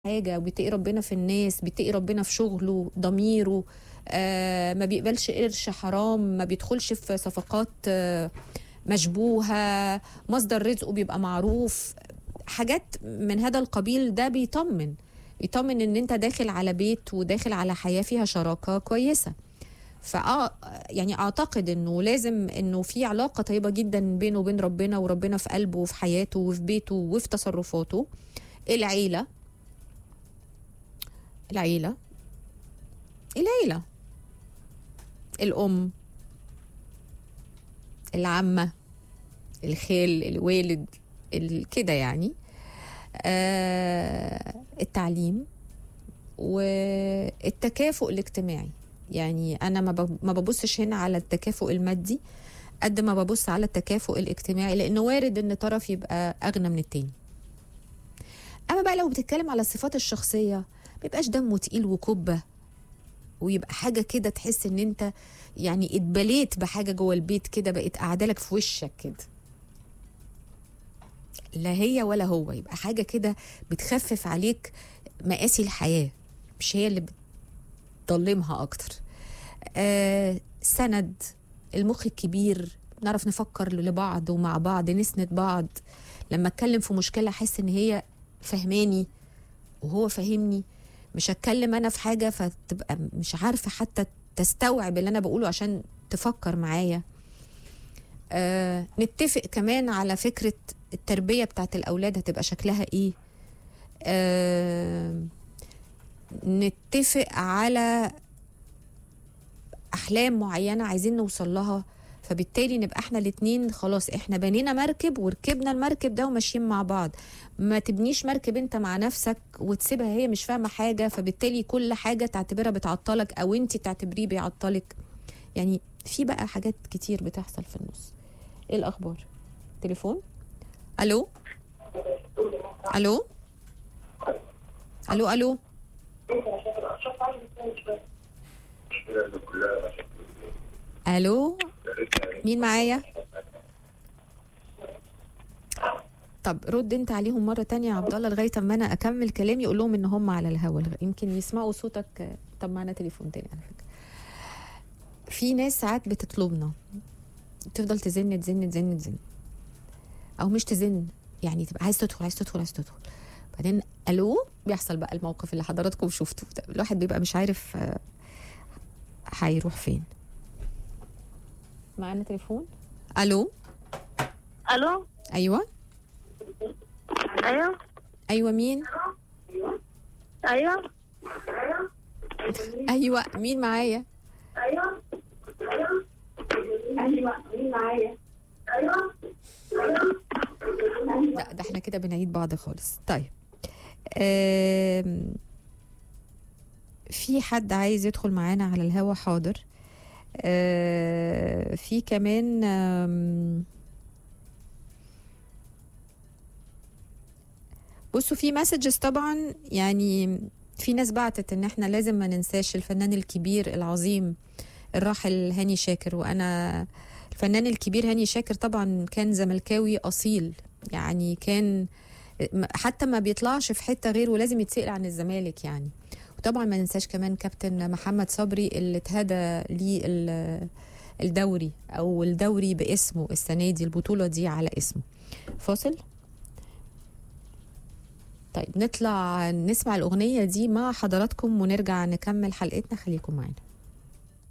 حاجة وبيتقي ربنا في الناس بيتقي ربنا في شغله ضميره آه ما بيقبلش قرش حرام ما بيدخلش في صفقات آه مشبوهة مصدر رزقه بيبقى معروف حاجات من هذا القبيل ده بيطمن يطمن ان انت داخل على بيت وداخل على حياة فيها شراكة كويسة فأ يعني اعتقد انه لازم انه في علاقة طيبة جدا بينه وبين ربنا وربنا في قلبه وفي حياته وفي بيته وفي تصرفاته العيلة العيلة العيلة الأم العمة الخال الوالد ال- كده يعني آه التعليم والتكافؤ الاجتماعي يعني أنا ما ب- ما ببصش هنا على التكافؤ المادي قد ما ببص على التكافؤ الاجتماعي لأنه وارد إن طرف يبقى أغنى من التاني أما بقى لو بتتكلم على الصفات الشخصية ما يبقاش دمه تقيل وكبة ويبقى حاجة كده تحس ان انت يعني اتبليت بحاجة جوه البيت كده بقت قاعدة لك في وشك كده لا هي ولا هو يبقى حاجة كده بتخفف عليك مقاسي الحياة مش هي اللي بتضلمها أكتر آه سند المخ الكبير نعرف نفكر لبعض ومع بعض نسند بعض لما اتكلم في مشكلة احس ان هي فهماني وهو فاهمني مش هتكلم انا في حاجه فتبقى مش عارفه حتى تستوعب اللي انا بقوله عشان تفكر معايا آه نتفق كمان على فكره التربيه بتاعت الاولاد هتبقى شكلها ايه آه نتفق على احلام معينه عايزين نوصل لها فبالتالي نبقى احنا الاتنين خلاص احنا بنينا مركب وركبنا المركب ده وماشيين مع بعض ما تبنيش مركب انت مع نفسك وتسيبها هي مش فاهمه حاجه فبالتالي كل حاجه تعتبرها بتعطلك او انت تعتبريه بيعطلك يعني في بقى حاجات كتير بتحصل في النص ايه الاخبار تليفون الو الو الو الو الو مين معايا طب رد انت عليهم مره تانية يا عبد الله لغايه اما انا اكمل كلامي اقول لهم ان هم على الهوا يمكن يسمعوا صوتك طب معانا تليفون تاني على فكره في ناس ساعات بتطلبنا تفضل تزن تزن تزن تزن او مش تزن يعني تبقى عايز تدخل عايز تدخل عايز تدخل بعدين الو بيحصل بقى الموقف اللي حضراتكم شفتوه ده الواحد بيبقى مش عارف آه، هيروح فين معانا تليفون الو الو ايوه ايوه ايوه مين ايوه ايوه مين معايا ايوه ايوه مين معايا ايوه لا ده احنا كده بنعيد بعض خالص طيب آم، في حد عايز يدخل معانا على الهوا حاضر آه، في كمان آم، بصوا في مسجز طبعا يعني في ناس بعتت ان احنا لازم ما ننساش الفنان الكبير العظيم الراحل هاني شاكر وانا الفنان الكبير هاني شاكر طبعا كان زملكاوي اصيل يعني كان حتى ما بيطلعش في حته غير ولازم يتسال عن الزمالك يعني وطبعا ما ننساش كمان كابتن محمد صبري اللي اتهدى ليه ال- الدوري او الدوري باسمه السنه دي البطوله دي على اسمه فاصل طيب نطلع نسمع الاغنيه دي مع حضراتكم ونرجع نكمل حلقتنا خليكم معانا